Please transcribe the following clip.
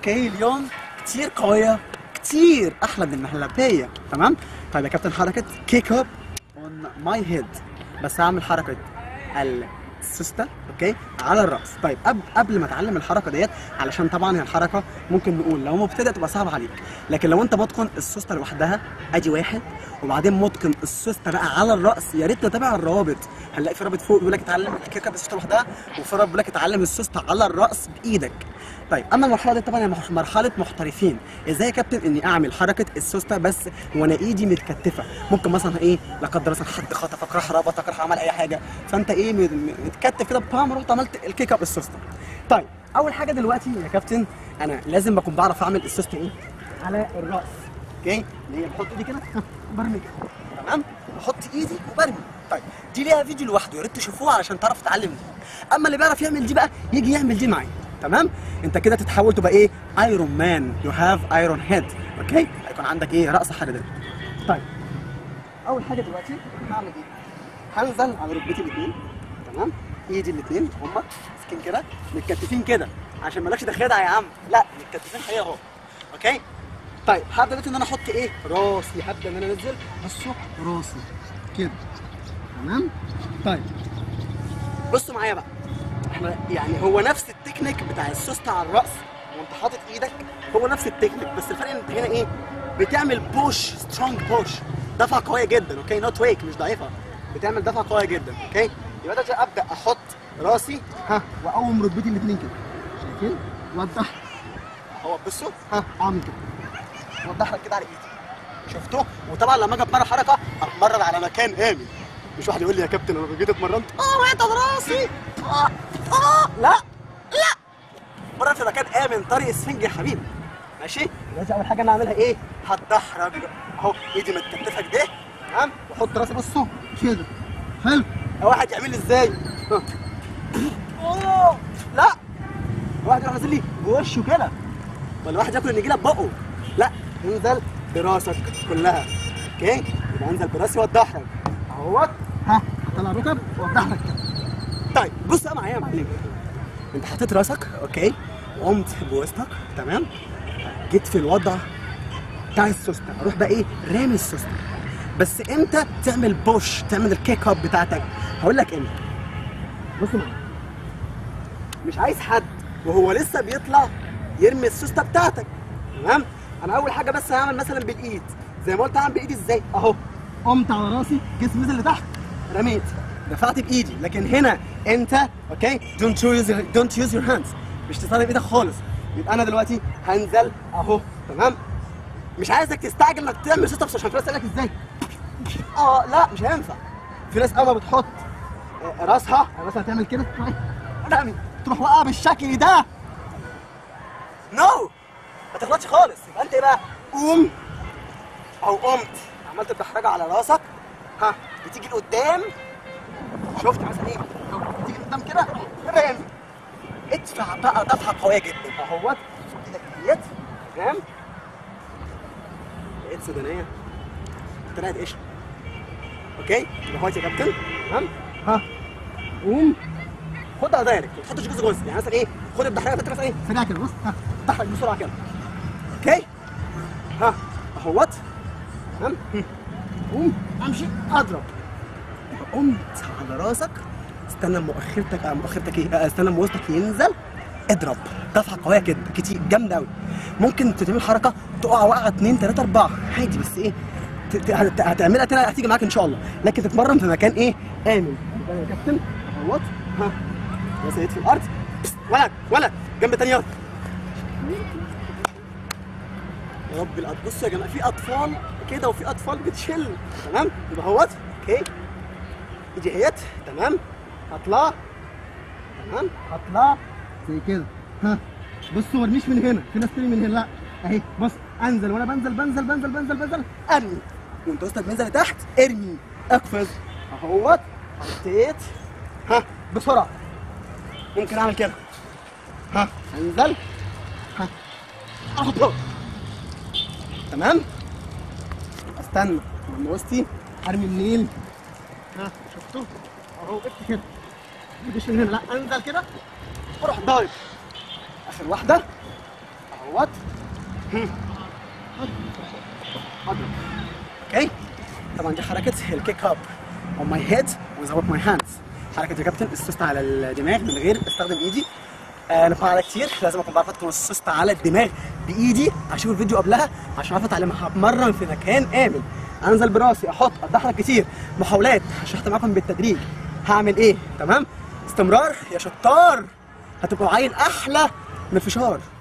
اوكي اليوم كتير قويه كتير احلى من المهلبيه تمام طيب يا كابتن حركه كيك اب اون ماي هيد بس هعمل حركه السوسته اوكي على الراس طيب قبل قبل ما اتعلم الحركه ديت علشان طبعا هي الحركه ممكن نقول لو مبتدئ تبقى صعبه عليك لكن لو انت متقن السوسته لوحدها ادي واحد وبعدين متقن السوسته بقى على الراس يا ريت نتابع الروابط هنلاقي في رابط فوق بيقول لك اتعلم الكيكه بالسوسته لوحدها وفي رابط بيقول لك اتعلم السوسته على الراس بايدك طيب اما المرحله دي طبعا هي مح- مرحله محترفين ازاي يا كابتن اني اعمل حركه السوسته بس وانا ايدي متكتفه ممكن مثلا ايه لا قدر مثلا حد خطفك راح ربطك راح عمل اي حاجه فانت ايه م- م- متكتف كده بام رحت عملت الكيك اب السوسته طيب اول حاجه دلوقتي يا كابتن انا لازم بكون بعرف اعمل السوسته ايه على الراس اوكي اللي هي بحط ايدي كده برمي كده تمام بحط ايدي وبرمي طيب دي ليها فيديو لوحده يا ريت تشوفوه علشان تعرف تتعلم دي اما اللي بيعرف يعمل دي بقى يجي يعمل دي معايا تمام انت كده تتحول تبقى ايه ايرون مان يو هاف ايرون هيد اوكي هيكون عندك ايه راس حديديه طيب اول حاجه دلوقتي هعمل ايه هنزل على ركبتي الاثنين تمام ايدي الاثنين هما ماسكين كده متكتفين كده عشان مالكش ده خدعه يا عم لا متكتفين حقيقه اهو اوكي طيب هبدا دلوقتي ان انا احط ايه راسي هبدا ان انا انزل بصوا راسي كده تمام طيب بصوا معايا بقى احنا يعني هو نفس التكنيك بتاع السوسته على الراس وانت حاطط ايدك هو نفس التكنيك بس الفرق ان انت هنا ايه بتعمل بوش سترونج بوش دفعه قويه جدا اوكي نوت ويك مش ضعيفه بتعمل دفعه قويه جدا اوكي يبقى دلوقتي ابدا احط راسي ها واقوم ركبتي الاثنين كده شايفين وضح هو بصوا ها اعمل كده وضح لك كده على ايدي شفتوا وطبعا لما اجي اتمرن حركه اتمرن على مكان امن مش واحد يقول لي يا كابتن انا جيت اتمرنت اه وقعت على راسي اه اه لا لا مرة في مكان امن طريق السفنج يا حبيبي ماشي دلوقتي اول حاجه انا اعملها ايه هتدحرج اهو ايدي متكتفه كده تمام واحط راسي بصوا كده حلو واحد يعمل لي ازاي ها. اوه لا واحد يروح نازل لي بوشه كده ولا واحد ياكل النجيله ببقه لا انزل براسك كلها اوكي يبقى انزل براسي واتدحرج اهوت ها طلع ركب واتدحرج كده طيب بص بقى معايا يا معلم انت حطيت راسك اوكي وقمت بوسطك تمام جيت في الوضع بتاع السوسته اروح بقى ايه رامي السوسته بس امتى تعمل بوش تعمل الكيك اب بتاعتك هقول لك امتى بص معايا مش عايز حد وهو لسه بيطلع يرمي السوسته بتاعتك تمام انا اول حاجه بس هعمل مثلا بالايد زي ما قلت هعمل بايدي ازاي اهو قمت على راسي جسمي نزل لتحت رميت دفعت بايدي لكن هنا انت اوكي دونت يوز دونت يوز يور هاندز مش تستخدم ايدك خالص يبقى انا دلوقتي هنزل اهو تمام مش عايزك تستعجل انك تعمل سيت ابس عشان في ناس لك ازاي اه لا مش هينفع في ناس اول ما بتحط آه، راسها يعني مثلا تعمل كده تروح إيه؟ رمي تروح واقعه بالشكل ده نو ما تغلطش خالص يبقى انت ايه بقى قوم او قمت عملت الدحرجه على راسك ها بتيجي لقدام شفت مثلا ايه أهو، بتيجي لقدام كده رامي ادفع بقى دفعه قويه جدا اهوت ايدك ديت تمام لقيت سودانيه طلعت قشطه اوكي يبقى اهوت يا كابتن تمام ها قوم خدها دايركت ما تحطش جزء جزء يعني مثلا ايه خد الدحرجه بتاعتك مثلا ايه سريع كده بص ها دحرج بسرعه كده اوكي ها اهوت تمام هم. قوم امشي اضرب قمت على راسك استنى مؤخرتك آه، مؤخرتك ايه آه، استنى وسطك ينزل اضرب دفعه قويه جدا كتير جامده قوي ممكن تعمل حركه تقع وقعه 2 3 4 عادي بس ايه ت- ت- هت- هتعملها تاني هتيجي معاك ان شاء الله لكن تتمرن في مكان ايه امن يبقى يا كابتن اهوت ها بس ايد في الارض بس، ولد ولد جنب تاني يلا يا رب الأط... بصوا يا جماعه في اطفال كده وفي اطفال بتشل تمام يبقى اهوت اوكي ايدي اهيت تمام هطلع تمام هطلع زي كده ها بصوا مرميش من هنا في ناس تاني من هنا لا اهي بص انزل وانا بنزل بنزل بنزل بنزل بنزل ارمي وانت وسطك بينزل لتحت ارمي اقفز اهوت حطيت ها بسرعه ممكن اعمل كده ها انزل ها احط تمام استنى لما وسطي ارمي النيل ها شفتوا اهو وقفت كده مش من هنا لا انزل كده واروح ضارب اخر واحده اهوت هم. اضرب اوكي طبعا دي حركه الكيك اب on my head without my hands حركه يا كابتن السوست على الدماغ من غير استخدم ايدي آه، انا بعملها كتير لازم اكون بعرف اتقن السوست على الدماغ بايدي اشوف الفيديو قبلها عشان اعرف اتعلمها اتمرن في مكان امن انزل براسي احط اتدحرج كتير محاولات شرحت معاكم بالتدريج هعمل ايه تمام استمرار يا شطار هتبقوا عيل احلى من الفشار